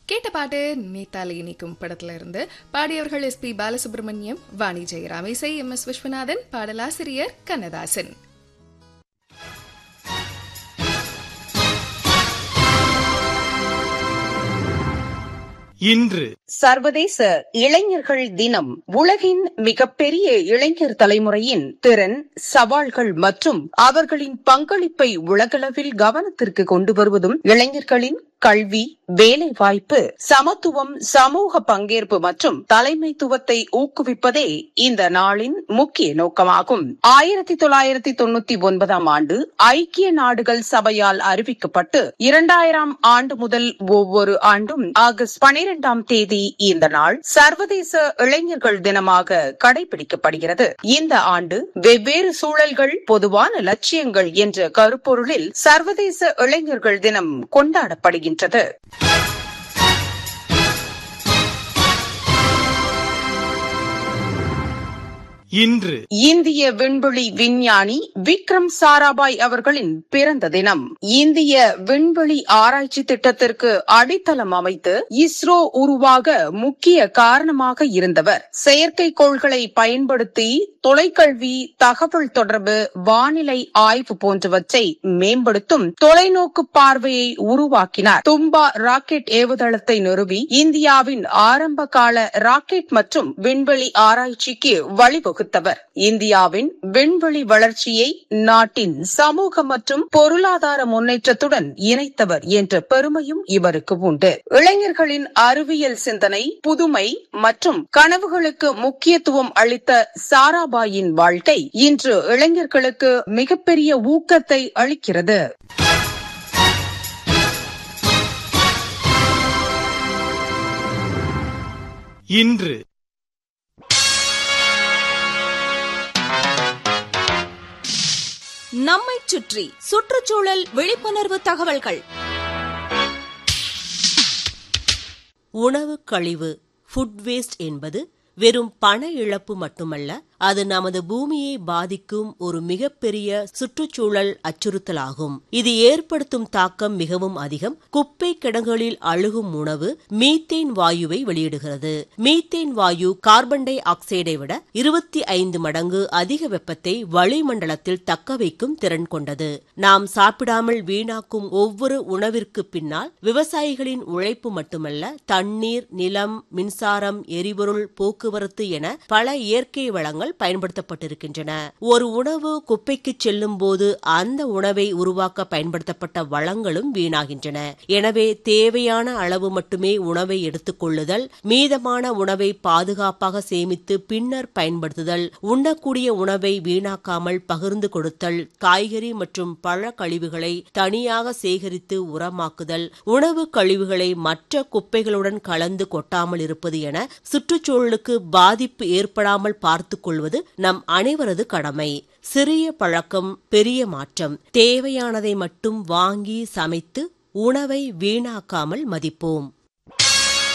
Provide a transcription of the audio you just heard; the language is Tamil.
கேட்ட பாட்டு நீத்தாலி இனிக்கும் படத்துல இருந்து பாடியவர்கள் எஸ் பி பாலசுப்ரமணியம் வாணி ஜெயராம் இசை எம் எஸ் விஸ்வநாதன் பாடலாசிரியர் கண்ணதாசன் இன்று சர்வதேச இளைஞர்கள் தினம் உலகின் மிகப்பெரிய இளைஞர் தலைமுறையின் திறன் சவால்கள் மற்றும் அவர்களின் பங்களிப்பை உலகளவில் கவனத்திற்கு கொண்டு வருவதும் இளைஞர்களின் கல்வி வேலை வாய்ப்பு சமத்துவம் சமூக பங்கேற்பு மற்றும் தலைமைத்துவத்தை ஊக்குவிப்பதே இந்த நாளின் முக்கிய நோக்கமாகும் ஆயிரத்தி தொள்ளாயிரத்தி தொண்ணூத்தி ஒன்பதாம் ஆண்டு ஐக்கிய நாடுகள் சபையால் அறிவிக்கப்பட்டு இரண்டாயிரம் ஆண்டு முதல் ஒவ்வொரு ஆண்டும் ஆகஸ்ட் பனிரெண்டாம் தேதி இந்த நாள் சர்வதேச இளைஞர்கள் தினமாக கடைபிடிக்கப்படுகிறது இந்த ஆண்டு வெவ்வேறு சூழல்கள் பொதுவான லட்சியங்கள் என்ற கருப்பொருளில் சர்வதேச இளைஞர்கள் தினம் கொண்டாடப்படுகிறது வருகின்றது இன்று இந்திய விண்வெளி விஞ்ஞானி விக்ரம் சாராபாய் அவர்களின் பிறந்த தினம் இந்திய விண்வெளி ஆராய்ச்சி திட்டத்திற்கு அடித்தளம் அமைத்து இஸ்ரோ உருவாக முக்கிய காரணமாக இருந்தவர் செயற்கைக்கோள்களை பயன்படுத்தி தொலைக்கல்வி தகவல் தொடர்பு வானிலை ஆய்வு போன்றவற்றை மேம்படுத்தும் தொலைநோக்கு பார்வையை உருவாக்கினார் தும்பா ராக்கெட் ஏவுதளத்தை நிறுவி இந்தியாவின் ஆரம்ப கால ராக்கெட் மற்றும் விண்வெளி ஆராய்ச்சிக்கு வழிவகுத்தவர் இந்தியாவின் விண்வெளி வளர்ச்சியை நாட்டின் சமூக மற்றும் பொருளாதார முன்னேற்றத்துடன் இணைத்தவர் என்ற பெருமையும் இவருக்கு உண்டு இளைஞர்களின் அறிவியல் சிந்தனை புதுமை மற்றும் கனவுகளுக்கு முக்கியத்துவம் அளித்த சாராபாயின் வாழ்க்கை இன்று இளைஞர்களுக்கு மிகப்பெரிய ஊக்கத்தை அளிக்கிறது இன்று நம்மைச் சுற்றி சுற்றுச்சூழல் விழிப்புணர்வு தகவல்கள் உணவு கழிவு ஃபுட் வேஸ்ட் என்பது வெறும் பண இழப்பு மட்டுமல்ல அது நமது பூமியை பாதிக்கும் ஒரு மிகப்பெரிய சுற்றுச்சூழல் அச்சுறுத்தலாகும் இது ஏற்படுத்தும் தாக்கம் மிகவும் அதிகம் குப்பை கிடங்குகளில் அழுகும் உணவு மீத்தேன் வாயுவை வெளியிடுகிறது மீத்தேன் வாயு கார்பன் டை ஆக்சைடை விட இருபத்தி ஐந்து மடங்கு அதிக வெப்பத்தை வளிமண்டலத்தில் தக்க வைக்கும் திறன் கொண்டது நாம் சாப்பிடாமல் வீணாக்கும் ஒவ்வொரு உணவிற்கு பின்னால் விவசாயிகளின் உழைப்பு மட்டுமல்ல தண்ணீர் நிலம் மின்சாரம் எரிபொருள் போக்குவரத்து என பல இயற்கை வளங்கள் உணவுகள் பயன்படுத்தப்பட்டிருக்கின்றன ஒரு உணவு குப்பைக்கு செல்லும் போது அந்த உணவை உருவாக்க பயன்படுத்தப்பட்ட வளங்களும் வீணாகின்றன எனவே தேவையான அளவு மட்டுமே உணவை எடுத்துக் கொள்ளுதல் மீதமான உணவை பாதுகாப்பாக சேமித்து பின்னர் பயன்படுத்துதல் உண்ணக்கூடிய உணவை வீணாக்காமல் பகிர்ந்து கொடுத்தல் காய்கறி மற்றும் பழ கழிவுகளை தனியாக சேகரித்து உரமாக்குதல் உணவு கழிவுகளை மற்ற குப்பைகளுடன் கலந்து கொட்டாமல் இருப்பது என சுற்றுச்சூழலுக்கு பாதிப்பு ஏற்படாமல் பார்த்துக் கொள்வது நம் அனைவரது கடமை சிறிய பழக்கம் பெரிய மாற்றம் தேவையானதை மட்டும் வாங்கி சமைத்து உணவை வீணாக்காமல் மதிப்போம்